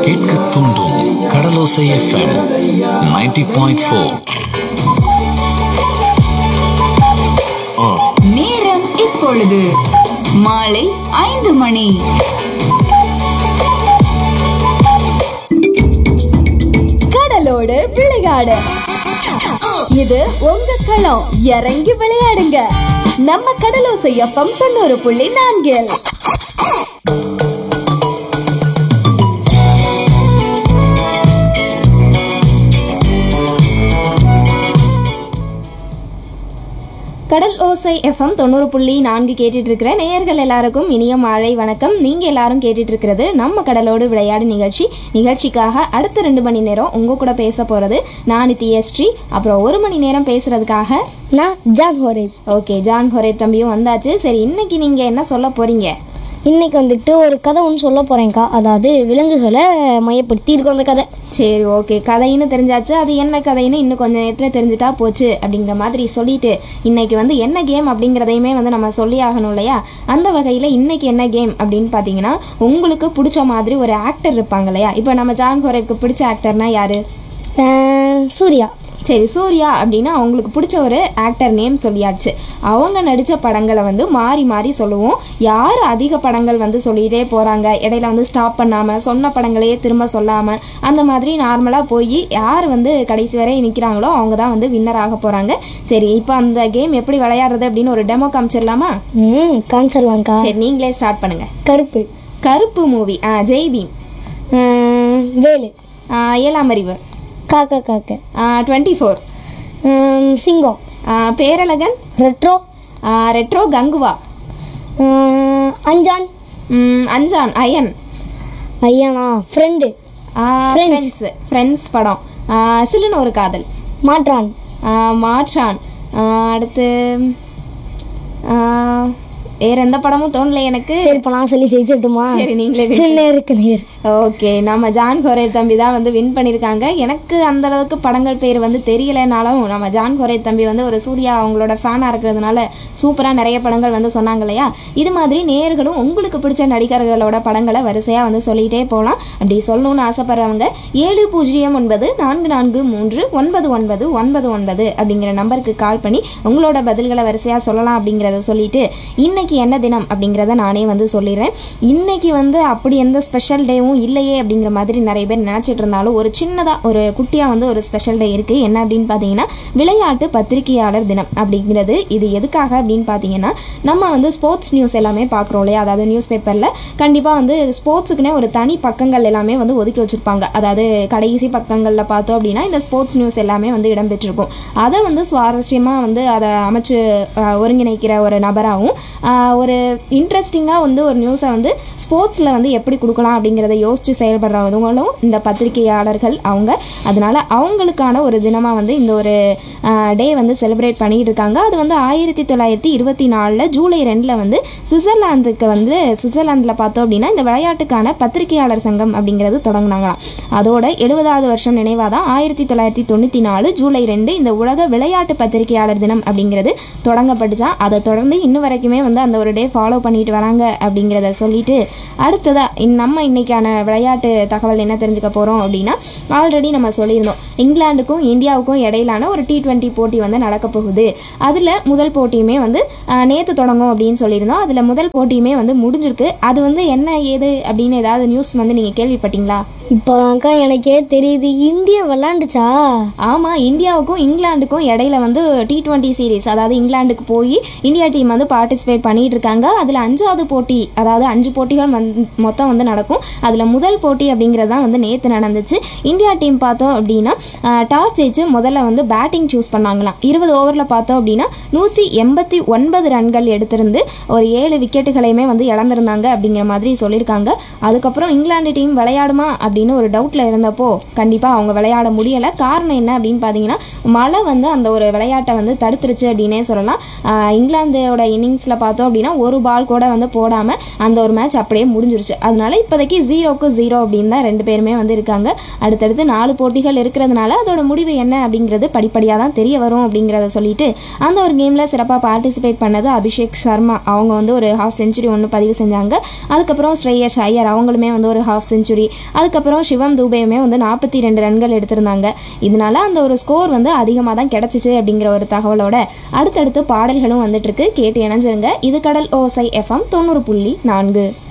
கேட்க தூண்டும் கடலோசை FM 90.4 point four நேரம் இப்பொழுது மாலை ஐந்து மணி கடலோடு விளையாடு இது உங்க களம் இறங்கி விளையாடுங்க நம்ம கடலோசை எஃப்எம் தொண்ணூறு புள்ளி நான்கில் கடல் ஓசை எஃப்எம் தொண்ணூறு புள்ளி நான்கு கேட்டுட்டு இருக்கிற நேயர்கள் எல்லாருக்கும் இனிய மாலை வணக்கம் நீங்க எல்லாரும் கேட்டுட்டு இருக்கிறது நம்ம கடலோடு விளையாடு நிகழ்ச்சி நிகழ்ச்சிக்காக அடுத்த ரெண்டு மணி நேரம் உங்க கூட பேச போறது நான் நித்யஸ்ரீ அப்புறம் ஒரு மணி நேரம் பேசுறதுக்காக நான் John Horeb okay John Horeb தம்பியும் வந்தாச்சு சரி இன்னைக்கு நீங்க என்ன சொல்ல போறீங்க இன்னைக்கு வந்துட்டு ஒரு கதை ஒன்று சொல்ல போகிறேன்க்கா அதாவது விலங்குகளை மையப்படுத்தி இருக்கும் அந்த கதை சரி ஓகே கதைன்னு தெரிஞ்சாச்சு அது என்ன கதைன்னு இன்னும் கொஞ்சம் நேரத்தில் தெரிஞ்சுட்டா போச்சு அப்படிங்கிற மாதிரி சொல்லிட்டு இன்னைக்கு வந்து என்ன கேம் அப்படிங்கிறதையுமே வந்து நம்ம சொல்லி ஆகணும் இல்லையா அந்த வகையில் இன்னைக்கு என்ன கேம் அப்படின்னு பார்த்தீங்கன்னா உங்களுக்கு பிடிச்ச மாதிரி ஒரு ஆக்டர் இருப்பாங்க இல்லையா இப்போ நம்ம ஜான் ஹோரேப்க்கு பிடிச்ச ஆக்டர்னா யாரு அஹ் சூர்யா சரி சூர்யா அப்படின்னா அவங்களுக்கு பிடிச்ச ஒரு ஆக்டர் நேம் சொல்லியாச்சு அவங்க நடித்த படங்களை வந்து மாறி மாறி சொல்லுவோம் யார் அதிக படங்கள் வந்து சொல்லிகிட்டே போகிறாங்க இடையில வந்து ஸ்டாப் பண்ணாமல் சொன்ன படங்களையே திரும்ப சொல்லாமல் அந்த மாதிரி நார்மலாக போய் யார் வந்து கடைசி வரை நிற்கிறாங்களோ அவங்க தான் வந்து வின்னர் ஆக போகிறாங்க சரி இப்போ அந்த கேம் எப்படி விளையாடுறது அப்படின்னு ஒரு டெமோ காமிச்சிடலாமா ம் காமிச்சிடலாம்க்கா சரி நீங்களே ஸ்டார்ட் பண்ணுங்க கருப்பு கருப்பு மூவி ஆ ஜெய் பீம் அஹ் வேலு ஆ, ஏழாம் அறிவு காக்கா காக்க டுவெண்ட்டி ஃபோர் அஹ் சிங்கம் பேரழகன் ரெட்ரோ ரெட்ரோ கங்குவா அஹ் அஞ்சான் ம், அஞ்சான் அயன் ஐயானா ஃப்ரெண்டு Friends. ஃப்ரெண்ட்ஸ் ஃப்ரெண்ட்ஸ் படம் ஆ, சில்லுன்னு ஒரு காதல் மாற்றான் ஆ, மாற்றான் ஆ, அடுத்து ஆ, வேற எந்த படமும் தோணல எனக்கு சரி இப்போ நான் சொல்லி ஜெயிச்சிட்டுமா சரி நீங்களே win நேருக்கு நேர் ஓகே நம்ம ஜான் ஹொரே தம்பி தான் வந்து வின் பண்ணியிருக்காங்க எனக்கு அந்த அளவுக்கு படங்கள் பேர் வந்து தெரியலைனாலும் நம்ம ஜான் ஹொரே தம்பி வந்து ஒரு சூர்யா அவங்களோட ஃபேனாக இருக்கிறதுனால சூப்பராக நிறைய படங்கள் வந்து சொன்னாங்க இல்லையா இது மாதிரி நேயர்களும் உங்களுக்கு பிடிச்ச நடிகர்களோட படங்களை வரிசையாக வந்து சொல்லிகிட்டே போகலாம் அப்படி சொல்லணும்னு ஆசைப்படுறவங்க ஏழு பூஜ்ஜியம் ஒன்பது நான்கு நான்கு மூன்று ஒன்பது ஒன்பது ஒன்பது ஒன்பது அப்படிங்கிற நம்பருக்கு கால் பண்ணி உங்களோட பதில்களை வரிசையாக சொல்லலாம் அப்படிங்கிறத சொல்லிட்டு இன்னைக்கு என்ன தினம் அப்படிங்கிறத நானே வந்து சொல்லிடுறேன் இன்னைக்கு வந்து அப்படி எந்த ஸ்பெஷல் டேவும் இல்லையே அப்படிங்கிற மாதிரி நிறைய பேர் நினச்சிட்டு இருந்தாலும் ஒரு சின்னதாக ஒரு குட்டியாக வந்து ஒரு ஸ்பெஷல் டே இருக்குது என்ன அப்படின்னு பார்த்தீங்கன்னா விளையாட்டு பத்திரிகையாளர் தினம் அப்படிங்கிறது இது எதுக்காக அப்படின்னு பார்த்தீங்கன்னா நம்ம வந்து ஸ்போர்ட்ஸ் நியூஸ் எல்லாமே பார்க்குறோம் இல்லையா அதாவது நியூஸ் பேப்பரில் கண்டிப்பாக வந்து ஸ்போர்ட்ஸுக்குனே ஒரு தனி பக்கங்கள் எல்லாமே வந்து ஒதுக்கி வச்சுருப்பாங்க அதாவது கடைசி பக்கங்களில் பார்த்தோம் அப்படின்னா இந்த ஸ்போர்ட்ஸ் நியூஸ் எல்லாமே வந்து இடம்பெற்றிருக்கும் அதை வந்து சுவாரஸ்யமாக வந்து அதை அமைச்சு ஆஹ், ஒருங்கிணைக்கிற ஒரு நபராகவும் ஆஹ், ஒரு இன்ட்ரெஸ்டிங்காக வந்து ஒரு நியூஸை வந்து ஸ்போர்ட்ஸில் வந்து எப்படி கொடுக்கலாம் அப்படிங்கிறத யோசித்து செயல்படுறவங்களும் இந்த பத்திரிகையாளர்கள் அவங்க அதனால அவங்களுக்கான ஒரு தினமாக வந்து இந்த ஒரு டே வந்து செலிப்ரேட் பண்ணிட்டு இருக்காங்க அது வந்து ஆயிரத்தி தொள்ளாயிரத்தி இருபத்தி நாலில் ஜூலை ரெண்டில் வந்து சுவிட்சர்லாந்துக்கு வந்து சுவிட்சர்லாந்தில் பார்த்தோம் அப்படின்னா இந்த விளையாட்டுக்கான பத்திரிகையாளர் சங்கம் அப்படிங்கிறது தொடங்கினாங்களாம் அதோட எழுபதாவது வருஷம் நினைவாக தான் ஆயிரத்தி தொள்ளாயிரத்தி தொண்ணூற்றி நாலு ஜூலை ரெண்டு இந்த உலக விளையாட்டு பத்திரிகையாளர் தினம் அப்படிங்கிறது தொடங்கப்பட்டுச்சான் அதை தொடர்ந்து இன்னும் வரைக்குமே வந்து அந்த ஒரு டே ஃபாலோ பண்ணிட்டு வராங்க அப்படிங்கிறத சொல்லிட்டு அடுத்ததா இன் நம்ம இன்னைக்கான விளையாட்டு தகவல் என்ன தெரிஞ்சுக்க போகிறோம் அப்படின்னா ஆல்ரெடி நம்ம சொல்லியிருந்தோம் இங்கிலாந்துக்கும் இந்தியாவுக்கும் இடையிலான ஒரு டி டுவெண்ட்டி போட்டி வந்து நடக்க போகுது அதில் முதல் போட்டியுமே வந்து நேற்று தொடங்கும் அப்படின்னு சொல்லியிருந்தோம் அதில் முதல் போட்டியுமே வந்து முடிஞ்சிருக்கு அது வந்து என்ன ஏது அப்படின்னு ஏதாவது நியூஸ் வந்து நீங்கள் கேள்விப்பட்டீங்களா இப்போதான்க்கா எனக்கே தெரியுது இந்தியா விளாண்டுச்சா ஆமாம் இந்தியாவுக்கும் இங்கிலாந்துக்கும் இடையில வந்து டி டுவெண்ட்டி சீரிஸ் அதாவது இங்கிலாந்துக்கு போய் இந்தியா டீம் வந்து பார்ட்டிசிபேட் பண்ணிட்டு இருக்காங்க அதில் அஞ்சாவது போட்டி அதாவது அஞ்சு போட்டிகள் வந்து மொத்தம் வந்து நடக்கும் அதில் முதல் போட்டி அப்படிங்கிறது தான் வந்து நேற்று நடந்துச்சு இந்தியா டீம் பார்த்தோம் அப்படின்னா டாஸ் ஜெயிச்சு முதல்ல வந்து பேட்டிங் சூஸ் பண்ணாங்களாம் இருபது ஓவரில் பார்த்தோம் அப்படின்னா நூற்றி எண்பத்தி ஒன்பது ரன்கள் எடுத்திருந்து ஒரு ஏழு விக்கெட்டுகளையுமே வந்து இழந்திருந்தாங்க அப்படிங்கிற மாதிரி சொல்லியிருக்காங்க அதுக்கப்புறம் இங்கிலாந்து டீம் விளையாடுமா அப்படின்னு ஒரு டவுட்டில் இருந்தப்போ கண்டிப்பாக அவங்க விளையாட முடியலை காரணம் என்ன அப்படின்னு பார்த்தீங்கன்னா மழை வந்து அந்த ஒரு விளையாட்டை வந்து தடுத்துருச்சு அப்படின்னே சொல்லலாம் ஆஹ் இங்கிலாந்தோட இன்னிங்ஸில் பார்த்தோம் அப்படின்னா ஒரு பால் கூட வந்து போடாமல் அந்த ஒரு மேட்ச் அப்படியே முடிஞ்சிருச்சு அதனால இப்போதைக்கு ஜீரோக்கு ஜீரோ அப்படின்னு தான் ரெண்டு பேருமே வந்து இருக்காங்க அடுத்தடுத்து நாலு போட்டிகள் இருக்கிறதுனால அதோட முடிவு என்ன அப்படிங்கிறது படிப்படியாக தான் தெரிய வரும் அப்படிங்கிறத சொல்லிட்டு அந்த ஒரு கேமில் சிறப்பாக பார்ட்டிசிபேட் பண்ணது அபிஷேக் சர்மா அவங்க வந்து ஒரு ஹாஃப் செஞ்சுரி ஒன்று பதிவு செஞ்சாங்க அதுக்கப்புறம் ஸ்ரேயஸ் ஐயர் அவங்களுமே வந்து ஒரு ஹாஃப் செஞ்சுரி அதுக்கப்புறம் சிவம் தூபேயுமே வந்து நாற்பத்தி ரெண்டு ரன்கள் எடுத்திருந்தாங்க இதனால அந்த ஒரு ஸ்கோர் வந்து அதிகமாக தான் கிடச்சிச்சு அப்படிங்கிற ஒரு தகவலோட அடுத்தடுத்து பாடல்களும் வந்துட்டு இருக்கு கேட்டு இணைஞ்சிருங்க இது கடல் ஓசை எஃப்எம் தொண்ணூறு புள்ளி நான்கு